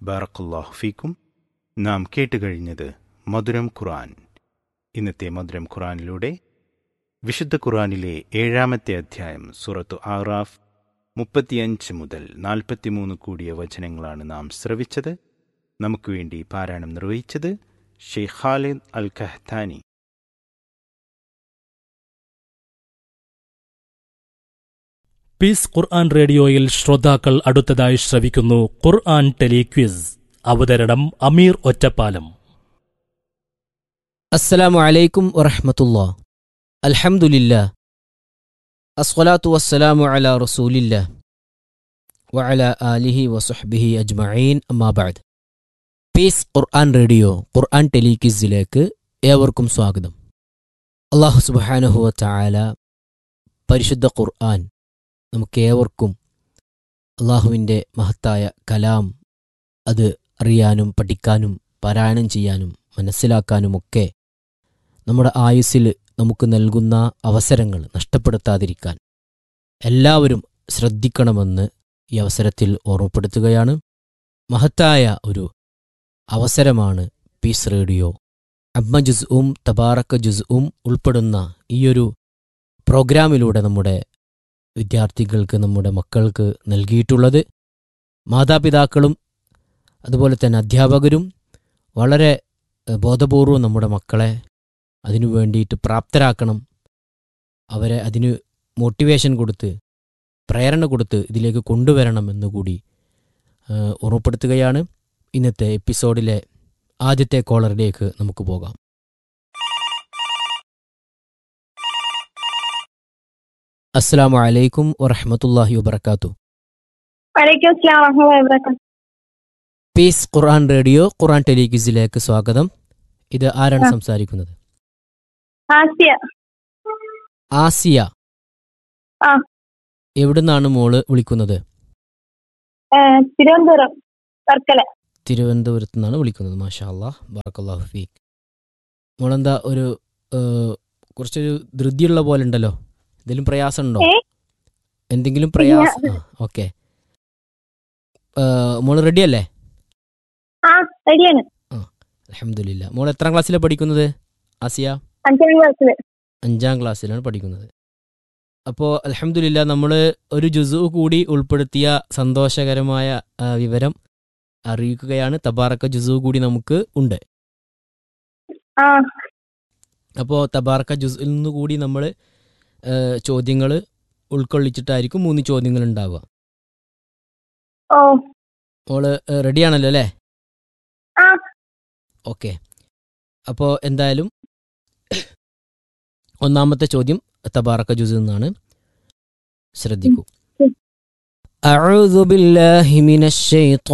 ബാറക്കുല്ലാഹു ഫീക്കും നാം കേട്ടുകഴിഞ്ഞത് മധുരം ഖുറാൻ ഇന്നത്തെ മധുരം ഖുറാനിലൂടെ വിശുദ്ധ ഖുറാനിലെ ഏഴാമത്തെ അധ്യായം സൂറത്തു ആറാഫ് മുപ്പത്തിയഞ്ച് മുതൽ നാൽപ്പത്തിമൂന്ന് കൂടിയ വചനങ്ങളാണ് നാം ശ്രവിച്ചത് നമുക്ക് വേണ്ടി പാരായണം നിർവഹിച്ചത് Sheikh Khalid Al Qahtani peace Quran റേഡിയോയിൽ ശ്രോതാക്കൾ അടുത്തതായി ശ്രവിക്കുന്നു ഖുർആൻ ടെലിക്വിസ് അവതരണം അമീർ ഒറ്റപ്പാലം അസ്സലാമു അലൈക്കും വറഹ്മത്തുള്ളാ അൽഹംദുലില്ലാ അസ്വലാത്തു വസ്സലാമു അലാ റസൂലില്ലാ വഅല ആലിഹി വസുഹ്ബിഹി അജ്മഈൻ അമ്മാ ബഅദ് പീസ് ഖുർആൻ റേഡിയോ ഖുർആൻ ടെലിക്വിസിലേക്ക് ഏവർക്കും സ്വാഗതം അള്ളാഹു സുബ്ഹാനഹു വതആല പരിശുദ്ധ ഖുർആൻ നമുക്കേവർക്കും അള്ളാഹുവിൻ്റെ മഹത്തായ കലാം അത് അറിയാനും പഠിക്കാനും പാരായണം ചെയ്യാനും മനസ്സിലാക്കാനുമൊക്കെ നമ്മുടെ ആയുസ്സിൽ നമുക്ക് നൽകുന്ന അവസരങ്ങൾ നഷ്ടപ്പെടുത്താതിരിക്കാൻ എല്ലാവരും ശ്രദ്ധിക്കണമെന്ന് ഈ അവസരത്തിൽ ഓർമ്മപ്പെടുത്തുകയാണ് മഹത്തായ ഒരു അവസരമാണ് പീസ് റേഡിയോ അബ്മ ജുസ്ഉം തബാറക്ക ജുസ്ഉം ഉൾപ്പെടുന്ന ഈയൊരു പ്രോഗ്രാമിലൂടെ നമ്മുടെ വിദ്യാർത്ഥികൾക്ക് നമ്മുടെ മക്കൾക്ക് നൽകിയിട്ടുള്ളത് മാതാപിതാക്കളും അതുപോലെ തന്നെ അധ്യാപകരും വളരെ എഹ്, ബോധപൂർവം നമ്മുടെ മക്കളെ അതിനു വേണ്ടിയിട്ട് പ്രാപ്തരാക്കണം അവരെ അതിന് മോട്ടിവേഷൻ കൊടുത്ത് പ്രേരണ കൊടുത്ത് ഇതിലേക്ക് കൊണ്ടുവരണം എന്നുകൂടി ഏഹ്, ഓർമ്മപ്പെടുത്തുകയാണ് ഇന്നത്തെ എപ്പിസോഡിലെ ആദ്യത്തെ കോളറിലേക്ക് നമുക്ക് പോകാം അസ്സലാമു അലൈക്കും വറഹ്മത്തുള്ളാഹി വബർക്കാത്തു വലൈക്കും അസ്സലാം വറഹ്മത്തുള്ളാഹി വബറകാതുഹു പീസ് ഖുർആൻ റേഡിയോ ഖുർആൻ ടെലിക്വിസിലേക്ക് സ്വാഗതം ഇത് ആരാണ് ആ. സംസാരിക്കുന്നത് ആസിയ ആസിയ ആ. എവിടുന്നാണ് മോള് വിളിക്കുന്നത് ഏഹ്, തിരുവനന്തപുരം വർക്കല തിരുവനന്തപുരത്ത് നിന്നാണ് വിളിക്കുന്നത് മാഷാ അള്ളാഹ് ബാറക്കല്ലാഹു ഫീക്ക് മോളെന്താ ഒരു ഏഹ്, കുറച്ചൊരു ധൃതിയുള്ള പോലെ ഉണ്ടല്ലോ എന്തെങ്കിലും പ്രയാസമുണ്ടോ ഏ? എന്തെങ്കിലും പ്രയാസം ആ ഓക്കെ മോള് റെഡി അല്ലേ ആ റെഡിയാണ് അലഹമില്ല മോൾ എത്രാം ക്ലാസ്സിലാണ് പഠിക്കുന്നത് ആസിയ അഞ്ചാം ക്ലാസ്സിൽ അഞ്ചാം ക്ലാസ്സിലാണ് പഠിക്കുന്നത് അപ്പോൾ അലഹമില്ല നമ്മൾ ഒരു ജുസു കൂടി ഉൾപ്പെടുത്തിയ സന്തോഷകരമായ ആ, വിവരം അറിയിക്കുകയാണ് തബാറക്ക ജുസു കൂടി നമുക്ക് ഉണ്ട് ആ അപ്പോൾ തബാറക്ക ജുസിൽ നിന്ന് കൂടി നമ്മൾ ചോദ്യങ്ങൾ ഉൾക്കൊള്ളിച്ചിട്ടായിരിക്കും മൂന്ന് ചോദ്യങ്ങൾ ഉണ്ടാവുക ഓ മോള് റെഡിയാണല്ലോ അല്ലേ ആ ഓക്കെ അപ്പോൾ എന്തായാലും ഒന്നാമത്തെ ചോദ്യം തബാറക്ക ജുസ് എന്നാണ് ശ്രദ്ധിക്കൂ ഉം. أعوذ بالله من الشيطان